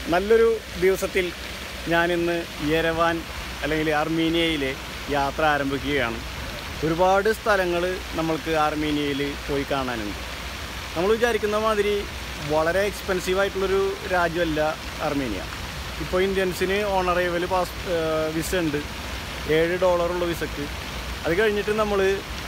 നല്ലൊരു ദിവസത്തിൽ ഞാനിന്ന് യെരവാൻ അല്ലെങ്കിൽ അർമീനിയയിലെ യാത്ര ആരംഭിക്കുകയാണ് ഒരുപാട് സ്ഥലങ്ങൾ നമ്മൾക്ക് അർമീനിയയിൽ പോയി കാണാനുണ്ട് നമ്മൾ വിചാരിക്കുന്ന മാതിരി വളരെ എക്സ്പെൻസീവ് ആയിട്ടുള്ളൊരു രാജ്യമല്ല അർമേനിയ ഇപ്പോൾ ഇന്ത്യൻസിന് ഓണറേവൽ പാസ് വിസ ഉണ്ട് ഏഴ് ഡോളറുള്ള വിസക്ക് അത് കഴിഞ്ഞിട്ട് നമ്മൾ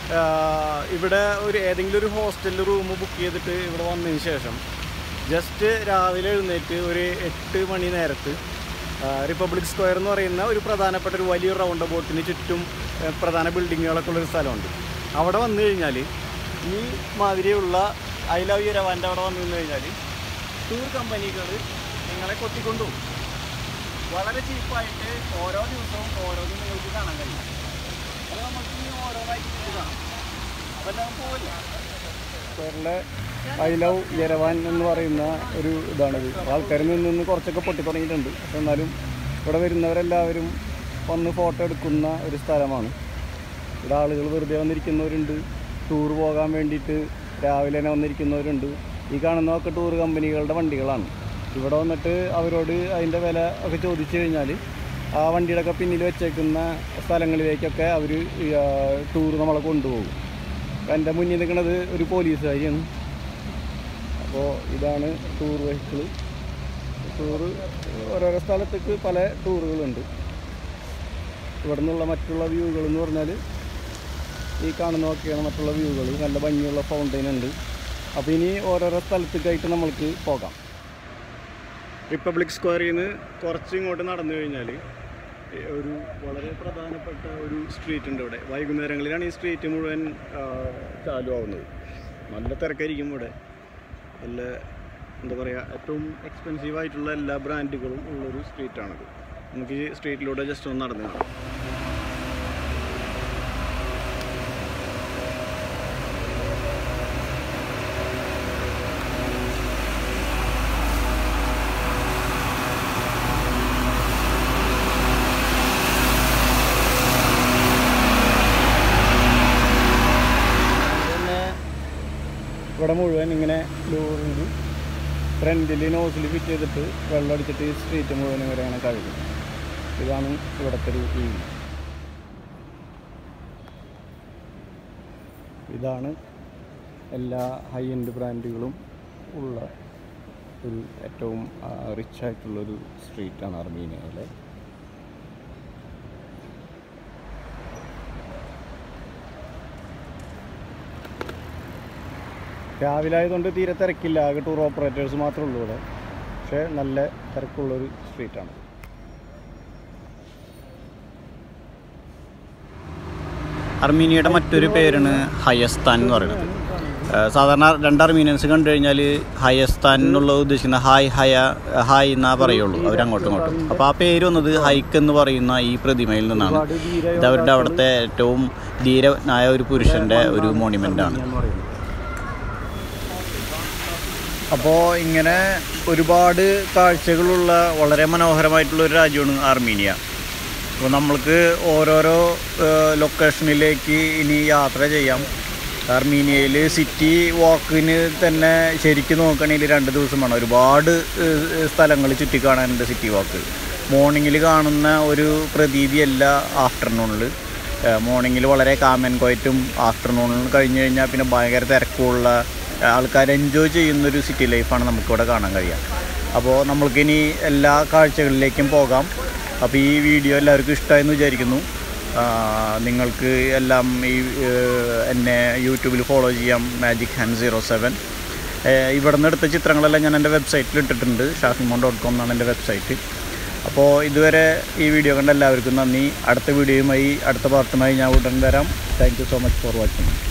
ഇവിടെ ഒരു ഏതെങ്കിലും ഒരു ഹോസ്റ്റലിൽ റൂം ബുക്ക് ചെയ്തിട്ട് ഇവിടെ വന്നതിന് ശേഷം ജസ്റ്റ് രാവിലെ എഴുന്നേറ്റ് ഒരു എട്ട് മണി നേരത്ത് ആ, റിപ്പബ്ലിക് സ്ക്വയർ എന്ന് പറയുന്ന ഒരു പ്രധാനപ്പെട്ട ഒരു വലിയ റൗണ്ട് ബോട്ടിന് ചുറ്റും ആ, പ്രധാന ബിൽഡിങ്ങുകളൊക്കെ ഉള്ളൊരു സ്ഥലമുണ്ട് അവിടെ വന്നു കഴിഞ്ഞാൽ ഈ മാതിരിയുള്ള ഐ ലവ് യു രവാൻ്റെ അവിടെ വന്നു നിന്ന് കഴിഞ്ഞാൽ ടൂർ കമ്പനികൾ നിങ്ങളെ കൊത്തിക്കൊണ്ടുപോകും വളരെ ചീപ്പായിട്ട് ഓരോ ദിവസവും ഓരോന്നും നിങ്ങൾക്ക് കാണാൻ കഴിയും അത് നമുക്ക് ഇനി ഓരോന്നായിട്ട് ഇത് കാണാം അപ്പം എല്ലാം പോവില്ല സ്ക്വയറിലെ ഐ ലവ് യരവാൻ എന്ന് പറയുന്ന ഒരു ഇതാണിത് ആൾക്കാരിൽ നിന്ന് കുറച്ചൊക്കെ പൊട്ടി തുടങ്ങിയിട്ടുണ്ട് പക്ഷെ എന്നാലും ഇവിടെ വരുന്നവരെല്ലാവരും വന്ന് ഫോട്ടോ എടുക്കുന്ന ഒരു സ്ഥലമാണ് ഇവിടെ ആളുകൾ വെറുതെ വന്നിരിക്കുന്നവരുണ്ട് ടൂർ പോകാൻ വേണ്ടിയിട്ട് രാവിലെ തന്നെ വന്നിരിക്കുന്നവരുണ്ട് ഈ കാണുന്നതൊക്കെ ടൂർ കമ്പനികളുടെ വണ്ടികളാണ് ഇവിടെ വന്നിട്ട് അവരോട് അതിൻ്റെ വില ഒക്കെ ചോദിച്ചു കഴിഞ്ഞാൽ ആ വണ്ടിയുടെ ഒക്കെ പിന്നിൽ വെച്ചേക്കുന്ന സ്ഥലങ്ങളിലേക്കൊക്കെ അവർ ടൂർ നമ്മളെ കൊണ്ടുപോകും അപ്പം എൻ്റെ മുന്നിൽ നിൽക്കുന്നത് ഒരു പോലീസുകാരിയാണ് അപ്പോൾ ഇതാണ് ടൂർ വെഹിക്കിൾ ടൂറ് ഓരോരോ സ്ഥലത്തേക്ക് പല ടൂറുകളുണ്ട് ഇവിടെ നിന്നുള്ള മറ്റുള്ള വ്യൂകൾ എന്ന് പറഞ്ഞാൽ ഈ കാണുന്നതൊക്കെയാണ് മറ്റുള്ള വ്യൂകൾ നല്ല ഭംഗിയുള്ള ഫൗണ്ടൈൻ ഉണ്ട് അപ്പോൾ ഇനി ഓരോരോ സ്ഥലത്തേക്കായിട്ട് നമ്മൾക്ക് പോകാം റിപ്പബ്ലിക് സ്ക്വയറിൽ നിന്ന് കുറച്ച് ഇങ്ങോട്ട് നടന്നു കഴിഞ്ഞാൽ ഒരു വളരെ പ്രധാനപ്പെട്ട ഒരു സ്ട്രീറ്റ് ഉണ്ട് ഇവിടെ വൈകുന്നേരങ്ങളിലാണ് ഈ സ്ട്രീറ്റ് മുഴുവൻ ആ, ചാലു ആവുന്നത് നല്ല തിരക്കായിരിക്കും ഇവിടെ നല്ല എന്താ പറയുക ഏറ്റവും എക്സ്പെൻസീവ് ആയിട്ടുള്ള എല്ലാ ബ്രാൻഡുകളും ഉള്ളൊരു സ്ട്രീറ്റാണിത് നമുക്ക് ഈ സ്ട്രീറ്റിലൂടെ ജസ്റ്റ് ഒന്ന് നടന്നു കാണാം പിന്നെ ഇവിടെ മുഴുവൻ ഇങ്ങനെ ലോറിൽ ഫ്രണ്ടിൽ നോസിൽ ഫിറ്റ് ചെയ്തിട്ട് വെള്ളം അടിച്ചിട്ട് ഈ സ്ട്രീറ്റ് മുഴുവൻ ഇവരെ അങ്ങനെ കഴുകും ഇതാണ് ഇവിടുത്തെ ഒരു രീതി ഇതാണ് എല്ലാ ഹൈ എൻഡ് ബ്രാൻഡുകളും ഉള്ള ഒരു ഏറ്റവും റിച്ച് ആയിട്ടുള്ളൊരു സ്ട്രീറ്റാണ് അർമീനിയയിലെ രാവിലെ ആയതുകൊണ്ട് തീരെ തിരക്കില്ല ആകെ ടൂർ ഓപ്പറേറ്റേഴ്സ് മാത്രമേ ഉള്ളൂ ഇവിടെ പക്ഷേ നല്ല തിരക്കുള്ളൊരു സ്ട്രീറ്റാണ് അർമീനിയയുടെ മറ്റൊരു പേരാണ് ഹയസ്ഥാൻ എന്ന് പറയുന്നത് ഏഹ് സാധാരണ രണ്ട് അർമീനിയൻസ് കണ്ടു കഴിഞ്ഞാൽ ഹയസ്ഥാൻ എന്നുള്ള ഉദ്ദേശിക്കുന്ന ഹായ് ഹയ ഹായ് എന്നാ പറയുള്ളൂ അവരങ്ങോട്ടും ഇങ്ങോട്ടും അപ്പോൾ ആ പേര് വന്നത് ഹൈക്ക് എന്ന് പറയുന്ന ഈ പ്രതിമയിൽ നിന്നാണ് ഇത് അവരുടെ അവിടുത്തെ ഏറ്റവും ധീരനായ ഒരു പുരുഷൻ്റെ ഒരു മോണിമെൻ്റ് ആണ് അപ്പോൾ ഇങ്ങനെ ഒരുപാട് കാഴ്ചകളുള്ള വളരെ മനോഹരമായിട്ടുള്ള ഒരു രാജ്യമാണ് ആർമീനിയ അപ്പോൾ നമ്മൾക്ക് ഓരോരോ ഏഹ്, ലൊക്കേഷനിലേക്ക് ഇനി യാത്ര ചെയ്യാം ആർമീനിയയിൽ സിറ്റി വാക്കിന് തന്നെ ശരിക്കും നോക്കുകയാണെങ്കിൽ രണ്ട് ദിവസം വേണം ഒരുപാട് സ്ഥലങ്ങൾ ചുറ്റിക്കാണാനുണ്ട് സിറ്റി വാക്ക് മോർണിംഗിൽ കാണുന്ന ഒരു പ്രതീതിയല്ല ആഫ്റ്റർനൂണിൽ മോർണിംഗിൽ വളരെ കാമൻ കോയറ്റും ആഫ്റ്റർനൂണിൽ കഴിഞ്ഞ് കഴിഞ്ഞാൽ പിന്നെ ഭയങ്കര തിരക്കുള്ള ആൾക്കാർ എൻജോയ് ചെയ്യുന്നൊരു സിറ്റി ലൈഫാണ് നമുക്കിവിടെ കാണാൻ കഴിയുക അപ്പോൾ നമ്മൾക്കിനി എല്ലാ കാഴ്ചകളിലേക്കും പോകാം അപ്പോൾ ഈ വീഡിയോ എല്ലാവർക്കും ഇഷ്ടമായെന്ന് വിചാരിക്കുന്നു ആ, നിങ്ങൾക്ക് എല്ലാം ഈ ഏഹ്, എന്നെ യൂട്യൂബിൽ ഫോളോ ചെയ്യാം മാജിക് ഹാൻഡ് സീറോ സെവൻ ഇവിടെ നിന്ന് എടുത്ത ചിത്രങ്ങളെല്ലാം ഞാൻ എൻ്റെ വെബ്സൈറ്റിൽ ഇട്ടിട്ടുണ്ട് ഷാഫിമോൺ ഡോട്ട് കോം എന്നാണ് എൻ്റെ വെബ്സൈറ്റ് അപ്പോൾ ഇതുവരെ ഈ വീഡിയോ കണ്ട എല്ലാവർക്കും നന്ദി അടുത്ത വീഡിയോയുമായി അടുത്ത പാർട്ടുമായി ഞാൻ ഉടൻ വരാം thank you so much for watching